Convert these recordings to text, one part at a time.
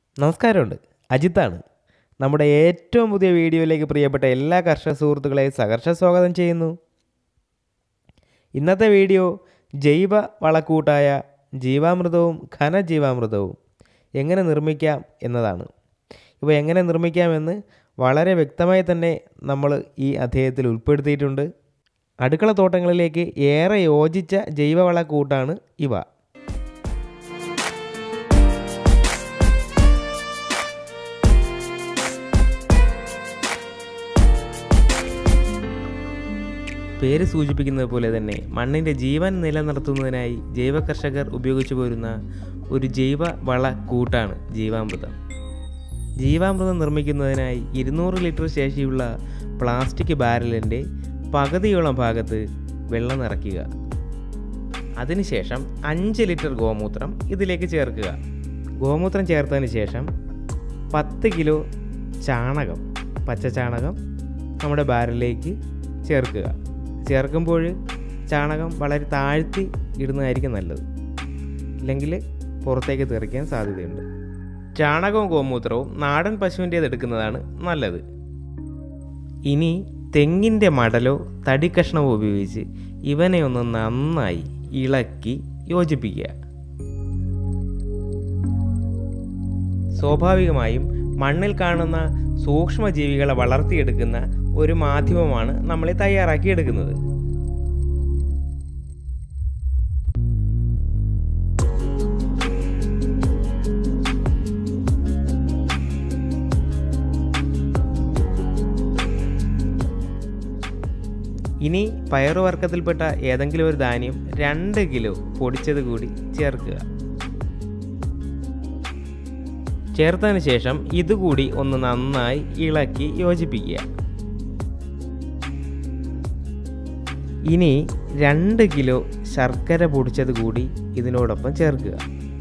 നമസ്കാരമുണ്ട് അജിത്താണ് നമ്മുടെ ഏറ്റവും പുതിയ വീഡിയോയിലേക്ക് പ്രിയപ്പെട്ട എല്ലാ കർഷക സുഹൃത്തുക്കളെയും സഹർഷ സ്വാഗതം ചെയ്യുന്നു ഇന്നത്തെ വീഡിയോ ജൈവ വളക്കൂട്ടായ ജീവാമൃതവും ഘനജീവാമൃതവും എങ്ങനെ നിർമ്മിക്കാം എന്നതാണ് ഇവ എങ്ങനെ നിർമ്മിക്കാമെന്ന് വളരെ വ്യക്തമായി തന്നെ നമ്മൾ ഈ അധ്യായത്തിൽ ഉൾപ്പെടുത്തിയിട്ടുണ്ട് അടുക്കള തോട്ടങ്ങളിലേക്ക് ഏറെ യോജിച്ച ജൈവവളക്കൂട്ടാണ് ഇവ പേര് സൂചിപ്പിക്കുന്നത് പോലെ തന്നെ മണ്ണിൻ്റെ ജീവൻ നിലനിർത്തുന്നതിനായി ജൈവ കർഷകർ ഉപയോഗിച്ചു പോരുന്ന ഒരു ജൈവ വള കൂട്ടാണ് ജീവാമൃതം ജീവാമൃതം നിർമ്മിക്കുന്നതിനായി ഇരുന്നൂറ് ലിറ്റർ ശേഷിയുള്ള പ്ലാസ്റ്റിക് ബാരലിൻ്റെ പകുതിയോളം ഭാഗത്ത് വെള്ളം നിറയ്ക്കുക അതിനുശേഷം അഞ്ച് ലിറ്റർ ഗോമൂത്രം ഇതിലേക്ക് ചേർക്കുക ഗോമൂത്രം ചേർത്തതിന് ശേഷം പത്ത് കിലോ ചാണകം പച്ച ചാണകം നമ്മുടെ ബാരലിലേക്ക് ചേർക്കുക ചേർക്കുമ്പോൾ ചാണകം വളരെ താഴ്ത്തി ഇടുന്നതായിരിക്കും നല്ലത് ഇല്ലെങ്കിൽ പുറത്തേക്ക് തെറിക്കാൻ സാധ്യതയുണ്ട് ചാണകവും ഗോമൂത്രവും നാടൻ പശുവിൻ്റേത് എടുക്കുന്നതാണ് നല്ലത് ഇനി തെങ്ങിൻ്റെ മടലോ തടിക്കഷ്ണമോ ഉപയോഗിച്ച് ഇവനെ ഒന്ന് നന്നായി ഇളക്കി യോജിപ്പിക്കുക സ്വാഭാവികമായും മണ്ണിൽ കാണുന്ന സൂക്ഷ്മജീവികളെ വളർത്തിയെടുക്കുന്ന ഒരു മാധ്യമമാണ് നമ്മൾ തയ്യാറാക്കിയെടുക്കുന്നത് ഇനി പയറുവർക്കത്തിൽപ്പെട്ട ഏതെങ്കിലും ഒരു ധാന്യം രണ്ട് കിലോ പൊടിച്ചത് കൂടി ചേർക്കുക ചേർത്തതിന് ശേഷം ഇതുകൂടി ഒന്ന് നന്നായി ഇളക്കി യോജിപ്പിക്കുക ഇനി രണ്ട് കിലോ ശർക്കര പൊടിച്ചത് കൂടി ഇതിനോടൊപ്പം ചേർക്കുക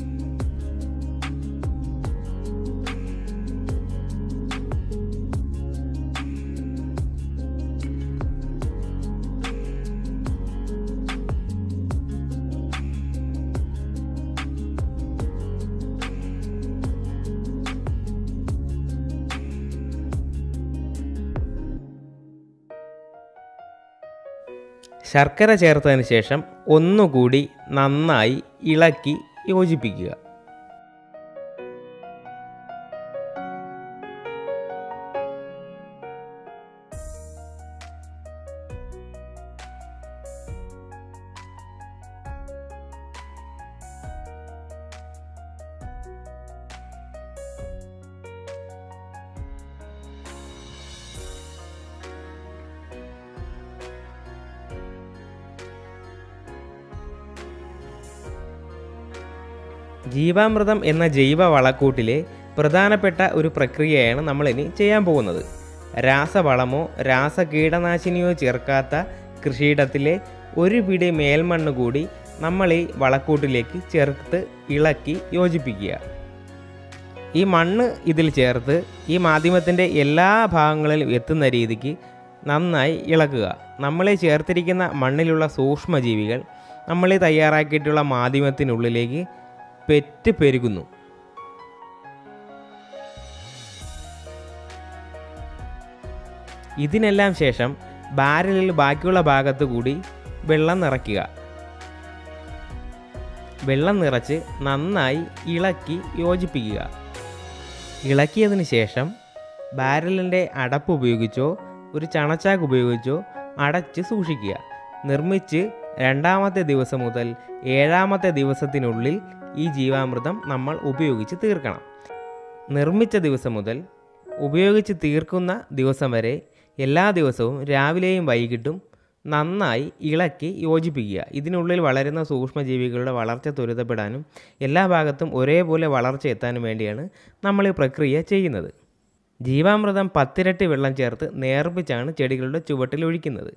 ശർക്കര ചേർത്തതിന് ശേഷം ഒന്നുകൂടി നന്നായി ഇളക്കി യോജിപ്പിക്കുക ജീവാമൃതം എന്ന ജൈവ വളക്കൂട്ടിലെ പ്രധാനപ്പെട്ട ഒരു പ്രക്രിയയാണ് നമ്മളിനി ചെയ്യാൻ പോകുന്നത് രാസവളമോ രാസകീടനാശിനിയോ ചേർക്കാത്ത കൃഷിയിടത്തിലെ ഒരു പിടി മേൽമണ്ണ് കൂടി നമ്മൾ ഈ വളക്കൂട്ടിലേക്ക് ചേർത്ത് ഇളക്കി യോജിപ്പിക്കുക ഈ മണ്ണ് ഇതിൽ ചേർത്ത് ഈ മാധ്യമത്തിൻ്റെ എല്ലാ ഭാഗങ്ങളിലും എത്തുന്ന രീതിക്ക് നന്നായി ഇളക്കുക നമ്മളെ ചേർത്തിരിക്കുന്ന മണ്ണിലുള്ള സൂക്ഷ്മജീവികൾ നമ്മൾ തയ്യാറാക്കിയിട്ടുള്ള മാധ്യമത്തിനുള്ളിലേക്ക് പെറ്റ് പെരുകുന്നു ഇതിനെല്ലാം ശേഷം ബാരലിൽ ബാക്കിയുള്ള ഭാഗത്തു കൂടി വെള്ളം നിറയ്ക്കുക വെള്ളം നിറച്ച് നന്നായി ഇളക്കി യോജിപ്പിക്കുക ഇളക്കിയതിന് ശേഷം ബാരലിൻ്റെ അടപ്പ് ഉപയോഗിച്ചോ ഒരു ചണച്ചാക്ക് ഉപയോഗിച്ചോ അടച്ച് സൂക്ഷിക്കുക നിർമ്മിച്ച് രണ്ടാമത്തെ ദിവസം മുതൽ ഏഴാമത്തെ ദിവസത്തിനുള്ളിൽ ഈ ജീവാമൃതം നമ്മൾ ഉപയോഗിച്ച് തീർക്കണം നിർമ്മിച്ച ദിവസം മുതൽ ഉപയോഗിച്ച് തീർക്കുന്ന ദിവസം വരെ എല്ലാ ദിവസവും രാവിലെയും വൈകിട്ടും നന്നായി ഇളക്കി യോജിപ്പിക്കുക ഇതിനുള്ളിൽ വളരുന്ന സൂക്ഷ്മജീവികളുടെ വളർച്ച ത്വരിതപ്പെടാനും എല്ലാ ഭാഗത്തും ഒരേപോലെ വളർച്ച എത്താനും വേണ്ടിയാണ് നമ്മൾ ഈ പ്രക്രിയ ചെയ്യുന്നത് ജീവാമൃതം പത്തിരട്ടി വെള്ളം ചേർത്ത് നേർപ്പിച്ചാണ് ചെടികളുടെ ചുവട്ടിൽ ഒഴിക്കുന്നത്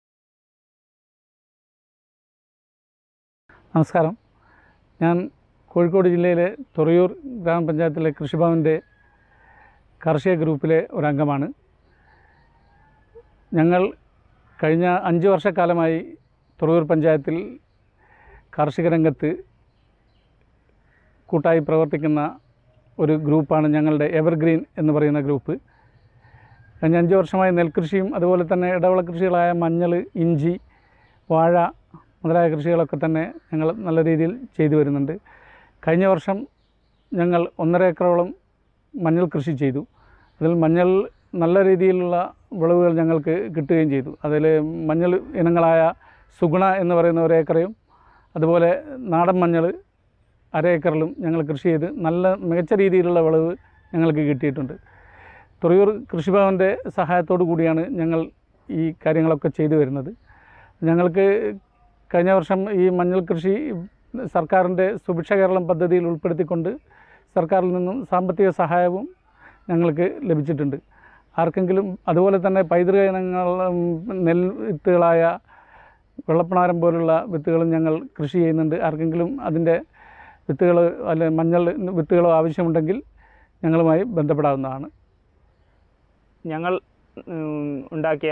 നമസ്കാരം ഞാൻ കോഴിക്കോട് ജില്ലയിലെ തുറയൂർ ഗ്രാമപഞ്ചായത്തിലെ കൃഷിഭവൻ്റെ കാർഷിക ഗ്രൂപ്പിലെ ഒരംഗമാണ് ഞങ്ങൾ കഴിഞ്ഞ അഞ്ച് വർഷക്കാലമായി തുറയൂർ പഞ്ചായത്തിൽ കാർഷിക രംഗത്ത് കൂട്ടായി പ്രവർത്തിക്കുന്ന ഒരു ഗ്രൂപ്പാണ് ഞങ്ങളുടെ എവർഗ്രീൻ എന്ന് പറയുന്ന ഗ്രൂപ്പ് കഴിഞ്ഞ അഞ്ച് വർഷമായി നെൽകൃഷിയും അതുപോലെ തന്നെ ഇടവിള കൃഷികളായ മഞ്ഞൾ ഇഞ്ചി വാഴ മുതലായ കൃഷികളൊക്കെ തന്നെ ഞങ്ങൾ നല്ല രീതിയിൽ ചെയ്തു വരുന്നുണ്ട് കഴിഞ്ഞ വർഷം ഞങ്ങൾ ഒന്നര ഏക്കറോളം മഞ്ഞൾ കൃഷി ചെയ്തു അതിൽ മഞ്ഞൾ നല്ല രീതിയിലുള്ള വിളവുകൾ ഞങ്ങൾക്ക് കിട്ടുകയും ചെയ്തു അതിൽ മഞ്ഞൾ ഇനങ്ങളായ സുഗുണ എന്ന് പറയുന്ന ഒരു ഏക്കറയും അതുപോലെ നാടൻ മഞ്ഞൾ അര ഏക്കറിലും ഞങ്ങൾ കൃഷി ചെയ്ത് നല്ല മികച്ച രീതിയിലുള്ള വിളവ് ഞങ്ങൾക്ക് കിട്ടിയിട്ടുണ്ട് തുറയൂർ കൃഷിഭവൻ്റെ സഹായത്തോടു കൂടിയാണ് ഞങ്ങൾ ഈ കാര്യങ്ങളൊക്കെ ചെയ്തു വരുന്നത് ഞങ്ങൾക്ക് കഴിഞ്ഞ വർഷം ഈ മഞ്ഞൾ കൃഷി സർക്കാരിൻ്റെ സുഭിക്ഷ കേരളം പദ്ധതിയിൽ ഉൾപ്പെടുത്തിക്കൊണ്ട് സർക്കാരിൽ നിന്നും സാമ്പത്തിക സഹായവും ഞങ്ങൾക്ക് ലഭിച്ചിട്ടുണ്ട് ആർക്കെങ്കിലും അതുപോലെ തന്നെ പൈതൃക ഇനങ്ങൾ ഉം, നെൽ വിത്തുകളായ വെള്ളപ്പണാരം പോലുള്ള വിത്തുകളും ഞങ്ങൾ കൃഷി ചെയ്യുന്നുണ്ട് ആർക്കെങ്കിലും അതിൻ്റെ വിത്തുകൾ അല്ലെ മഞ്ഞൾ വിത്തുകളോ ആവശ്യമുണ്ടെങ്കിൽ ഞങ്ങളുമായി ബന്ധപ്പെടാവുന്നതാണ് ഞങ്ങൾ ഉം, ഉണ്ടാക്കിയ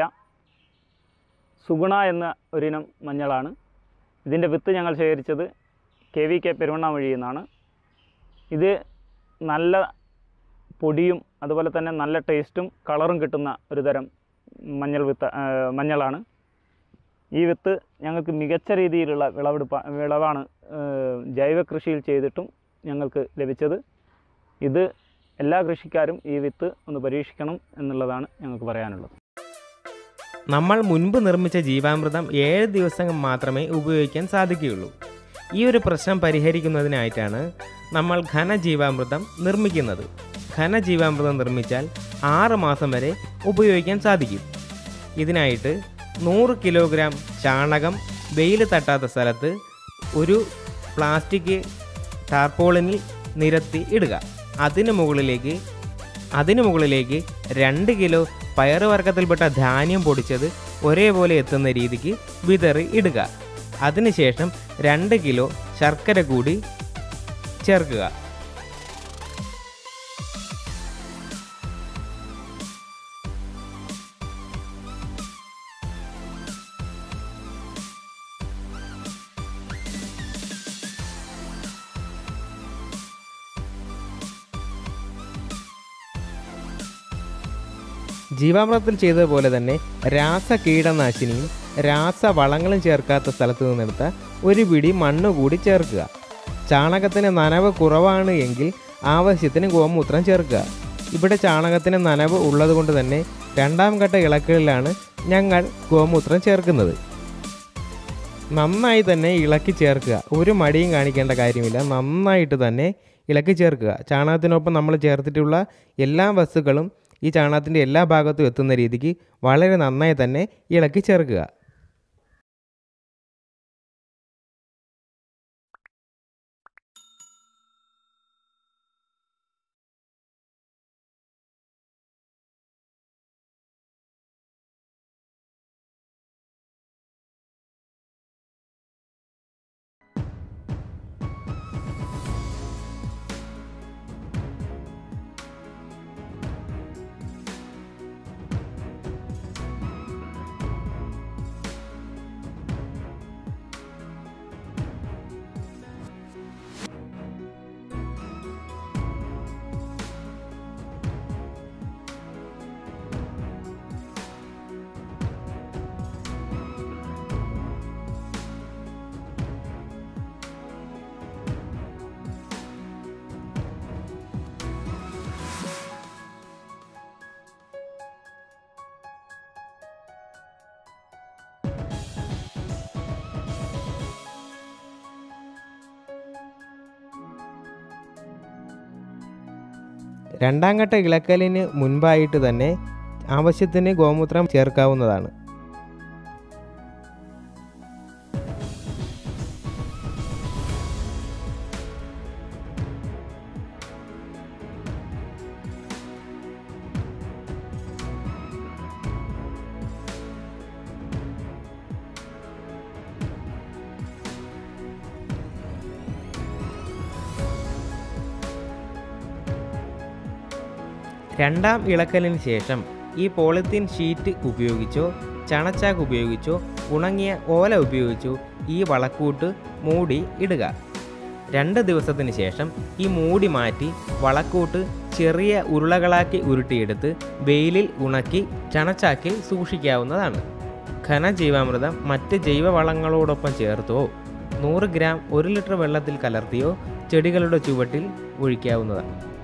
സുഗുണ എന്ന ഒരിനം മഞ്ഞളാണ് ഇതിൻ്റെ വിത്ത് ഞങ്ങൾ ശേഖരിച്ചത് കെ വി കെ പെരുവണ്ണാമൊഴി നിന്നാണ് ഇത് നല്ല പൊടിയും അതുപോലെ തന്നെ നല്ല ടേസ്റ്റും കളറും കിട്ടുന്ന ഒരു തരം മഞ്ഞൾ വിത്ത് ആ, മഞ്ഞളാണ് ഈ വിത്ത് ഞങ്ങൾക്ക് മികച്ച രീതിയിലുള്ള വിളവെടുപ്പ വിളവാണ് ആ, ജൈവ കൃഷിയിൽ ചെയ്തിട്ടും ഞങ്ങൾക്ക് ലഭിച്ചത് ഇത് എല്ലാ കൃഷിക്കാരും ഈ വിത്ത് ഒന്ന് പരീക്ഷിക്കണം എന്നുള്ളതാണ് ഞങ്ങൾക്ക് പറയാനുള്ളത് നമ്മൾ മുൻപ് നിർമ്മിച്ച ജീവാമൃതം ഏഴ് ദിവസം മാത്രമേ ഉപയോഗിക്കാൻ സാധിക്കുകയുള്ളൂ ഈ ഒരു പ്രശ്നം പരിഹരിക്കുന്നതിനായിട്ടാണ് നമ്മൾ ഘനജീവാമൃതം നിർമ്മിക്കുന്നത് ഘനജീവാമൃതം നിർമ്മിച്ചാൽ ആറ് മാസം വരെ ഉപയോഗിക്കാൻ സാധിക്കും ഇതിനായിട്ട് നൂറ് കിലോഗ്രാം ചാണകം വെയിൽ തട്ടാത്ത സ്ഥലത്ത് ഒരു പ്ലാസ്റ്റിക് ടാർപോളിനിൽ നിരത്തി ഇടുക അതിന് മുകളിലേക്ക് അതിനു മുകളിലേക്ക് രണ്ട് കിലോ പയറുവർഗത്തിൽപ്പെട്ട ധാന്യം പൊടിച്ചത് ഒരേപോലെ എത്തുന്ന രീതിക്ക് വിതറി ഇടുക അതിനുശേഷം രണ്ട് കിലോ ശർക്കര കൂടി ചേർക്കുക ജീവാമൃതത്തിൽ ചെയ്തതുപോലെ തന്നെ രാസ കീടനാശിനിയും രാസവളങ്ങളും ചേർക്കാത്ത സ്ഥലത്ത് നിന്നെടുത്ത ഒരു പിടി മണ്ണ് കൂടി ചേർക്കുക ചാണകത്തിന് നനവ് കുറവാണ് എങ്കിൽ ആവശ്യത്തിന് ഗോമൂത്രം ചേർക്കുക ഇവിടെ ചാണകത്തിന് നനവ് ഉള്ളതുകൊണ്ട് തന്നെ രണ്ടാം ഘട്ട ഇളക്കലിലാണ് ഞങ്ങൾ ഗോമൂത്രം ചേർക്കുന്നത് നന്നായി തന്നെ ഇളക്കി ചേർക്കുക ഒരു മടിയും കാണിക്കേണ്ട കാര്യമില്ല നന്നായിട്ട് തന്നെ ഇളക്കി ചേർക്കുക ചാണകത്തിനൊപ്പം നമ്മൾ ചേർത്തിട്ടുള്ള എല്ലാ വസ്തുക്കളും ഈ ചാണകത്തിൻ്റെ എല്ലാ ഭാഗത്തും എത്തുന്ന രീതിക്ക് വളരെ നന്നായി തന്നെ ഇളക്കി ചേർക്കുക രണ്ടാം ഘട്ട ഇളക്കലിന് മുൻപായിട്ട് തന്നെ ആവശ്യത്തിന് ഗോമൂത്രം ചേർക്കാവുന്നതാണ് രണ്ടാം ഇളക്കലിന് ശേഷം ഈ പോളിത്തീൻ ഷീറ്റ് ഉപയോഗിച്ചോ ചണച്ചാക്ക് ഉപയോഗിച്ചോ ഉണങ്ങിയ ഓല ഉപയോഗിച്ചോ ഈ വളക്കൂട്ട് മൂടി ഇടുക രണ്ട് ദിവസത്തിന് ശേഷം ഈ മൂടി മാറ്റി വളക്കൂട്ട് ചെറിയ ഉരുളകളാക്കി ഉരുട്ടിയെടുത്ത് വെയിലിൽ ഉണക്കി ചണച്ചാക്കിൽ സൂക്ഷിക്കാവുന്നതാണ് ഘനജീവാമൃതം മറ്റ് ജൈവവളങ്ങളോടൊപ്പം ചേർത്തോ നൂറ് ഗ്രാം ഒരു ലിറ്റർ വെള്ളത്തിൽ കലർത്തിയോ ചെടികളുടെ ചുവട്ടിൽ ഒഴിക്കാവുന്നതാണ്